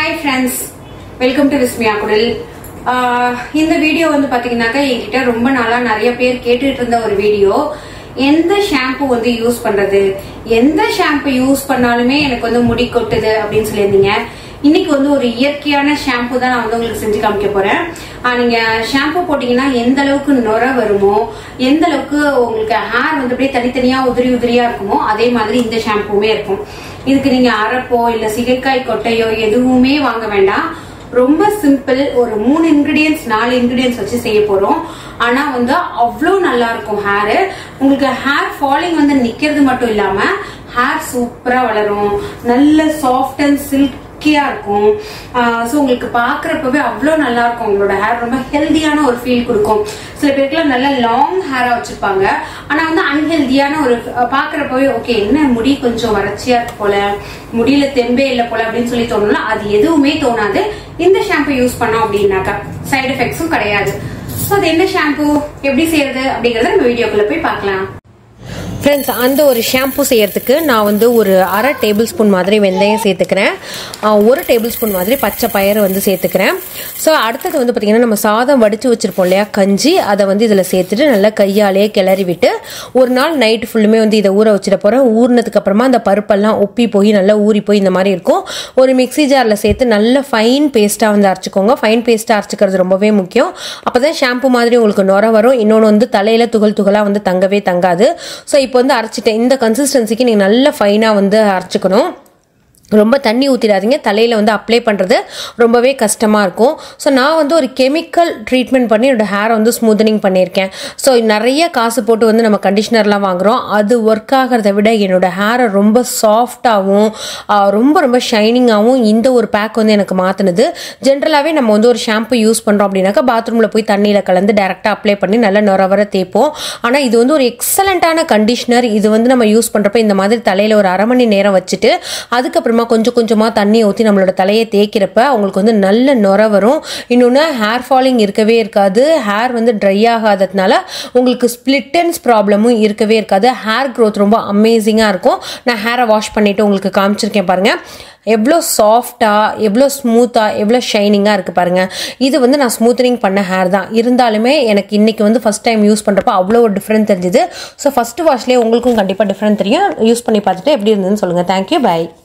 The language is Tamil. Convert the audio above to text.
hi friends welcome to Vismaya குடல் ஆஹ் இந்த வீடியோ வந்து பாத்தீங்கன்னாக்கா என்கிட்ட ரொம்ப நாளா நிறைய பேர் கேட்டுட்டு இருந்த ஒரு வீடியோ எந்த ஷாம்பு வந்து யூஸ் பண்றது எந்த ஷாம்பு யூஸ் பண்ணாலுமே எனக்கு வந்து முடி கொட்டுது அப்படின்னு சொல்லியிருந்தீங்க இன்னைக்கு வந்து ஒரு இயற்கையான ஷாம்பு தான் நான் வந்து உங்களுக்கு செஞ்சு காமிக்க போறேன் ஆஹ் நீங்க ஷாம்பு போட்டீங்கன்னா எந்த அளவுக்கு நுர வருமோ எந்த அளவுக்கு உங்களுக்கு ஹேர் வந்து அப்படியே தனித்தனியா உதிரி உதிரியா இருக்குமோ அதே மாதிரி இந்த ஷாம்புமே இருக்கும் இதுக்கு நீங்க அரப்போ இல்ல சிகைக்காய் கொட்டையோ எதுவுமே வாங்க வேண்டாம் ரொம்ப சிம்பிள் ஒரு மூணு இன்கிரீடியன்ஸ் நாலு இன்கிரீடியன்ஸ் வச்சு செய்ய போறோம் ஆனா வந்து அவ்வளோ நல்லா இருக்கும் ஹேர் உங்களுக்கு ஹேர் ஃபாலிங் வந்து நிக்கிறது மட்டும் இல்லாம ஹேர் சூப்பரா வளரும் நல்ல சாஃப்ட் அண்ட் சில்கியா இருக்கும் ஸோ உங்களுக்கு பாக்குறப்பவே அவ்வளோ நல்லா இருக்கும் உங்களோட ஹேர் ரொம்ப ஹெல்தியான ஒரு ஃபீல் கொடுக்கும் சில பேருக்குலாம் நல்ல லாங் ஹேரா வச்சிருப்பாங்க ஆனா வந்து அன்ஹெல்தியான ஒரு அஹ், பாக்குறப்பவே ஓகே என்ன முடி கொஞ்சம் வறட்சியா இருக்கு போல முடியல தெம்பே இல்லை போல அப்படின்னு சொல்லி தோணும்ல அது எதுவுமே தோணாது இந்த ஷாம்பு யூஸ் பண்ணோம் அப்படின்னாக்கா சைடு எஃபெக்ட்ஸும் கிடையாது ஸோ அது என்ன ஷாம்பு எப்படி செய்யறது அப்படிங்கறத நம்ம வீடியோக்குள்ள போய் பார்க்கலாம் ஃப்ரெண்ட்ஸ் அந்த ஒரு ஷாம்பு செய்யறதுக்கு நான் வந்து ஒரு அரை டேபிள் ஸ்பூன் மாதிரி வெந்தயம் சேர்த்துக்கிறேன் ஆஹ் ஒரு டேபிள் ஸ்பூன் மாதிரி பச்சை பயிறு வந்து சேர்த்துக்கிறேன் ஸோ அடுத்தது வந்து பார்த்திங்கன்னா நம்ம சாதம் வடித்து வச்சுருப்போம் இல்லையா கஞ்சி அதை வந்து இதில் சேர்த்துட்டு நல்லா கையாலேயே கிளறி விட்டு ஒரு நாள் நைட்டு ஃபுல்லுமே வந்து இதை ஊற வச்சுட்டு போகிறேன் ஊறினதுக்கு அப்புறமா அந்த பருப்பெல்லாம் ஒப்பி போய் நல்லா ஊறி போய் இந்த மாதிரி இருக்கும் ஒரு மிக்ஸி ஜாரில் சேர்த்து நல்ல ஃபைன் பேஸ்ட்டாக வந்து அரைச்சிக்கோங்க ஃபைன் பேஸ்ட்டாக அரைச்சிக்கிறது ரொம்பவே முக்கியம் அப்போ தான் ஷாம்பு மாதிரி உங்களுக்கு நுர வரும் இன்னொன்று வந்து தலையில் துகள் துகளாக வந்து தங்கவே தங்காது ஸோ இப்போ வந்து அரைச்சிட்டேன் இந்த கன்சிஸ்டன்சிக்கு நீங்கள் நல்ல ஃபைனாக வந்து அரைச்சிக்கணும் ரொம்ப தண்ணி ஊற்றிடாதீங்க தலையில் வந்து அப்ளை பண்ணுறது ரொம்பவே கஷ்டமாக இருக்கும் ஸோ நான் வந்து ஒரு கெமிக்கல் ட்ரீட்மெண்ட் பண்ணி என்னோட ஹேரை வந்து ஸ்மூத்தனிங் பண்ணியிருக்கேன் ஸோ நிறைய காசு போட்டு வந்து நம்ம கண்டிஷனர்லாம் வாங்குகிறோம் அது ஒர்க் ஆகிறத விட என்னோட ஹேரை ரொம்ப சாஃப்டாகவும் ரொம்ப ரொம்ப ஷைனிங்காகவும் இந்த ஒரு பேக் வந்து எனக்கு மாற்றினது ஜென்ரலாகவே நம்ம வந்து ஒரு ஷாம்பு யூஸ் பண்ணுறோம் அப்படின்னாக்கா பாத்ரூமில் போய் தண்ணியில் கலந்து டேரெக்டாக அப்ளை பண்ணி நல்லா நுரவர தேய்ப்போம் ஆனால் இது வந்து ஒரு எக்ஸலண்ட்டான கண்டிஷனர் இது வந்து நம்ம யூஸ் பண்ணுறப்ப இந்த மாதிரி தலையில் ஒரு அரை மணி நேரம் வச்சுட்டு அதுக்கப்புறமா கொஞ்சம் கொஞ்சமாக தண்ணி ஊற்றி நம்மளோட தலையை தேய்க்கிறப்ப அவங்களுக்கு வந்து நல்ல நுர வரும் இன்னொன்று ஹேர் ஃபாலிங் இருக்கவே இருக்காது ஹேர் வந்து ட்ரை ஆகாததுனால உங்களுக்கு ஸ்பிளிட்டன்ஸ் ப்ராப்ளமும் இருக்கவே இருக்காது ஹேர் growth ரொம்ப அமேசிங்காக இருக்கும் நான் ஹேரை வாஷ் பண்ணிவிட்டு உங்களுக்கு காமிச்சிருக்கேன் பாருங்கள் எவ்வளோ சாஃப்டாக எவ்வளோ ஸ்மூத்தாக எவ்வளோ ஷைனிங்காக இருக்குது பாருங்கள் இது வந்து நான் ஸ்மூத்தனிங் பண்ண ஹேர் தான் இருந்தாலுமே எனக்கு இன்றைக்கி வந்து ஃபஸ்ட் டைம் யூஸ் பண்ணுறப்ப அவ்வளோ ஒரு டிஃப்ரெண்ட் தெரிஞ்சுது ஸோ ஃபஸ்ட்டு வாஷ்லேயே உங்களுக்கும் கண்டிப்பாக டிஃப்ரெண்ட் தெரியும் யூஸ் பண்ணி பார்த்துட்டு எப்படி இருந்ததுன்னு சொல்லுங்கள் தேங்க்யூ பை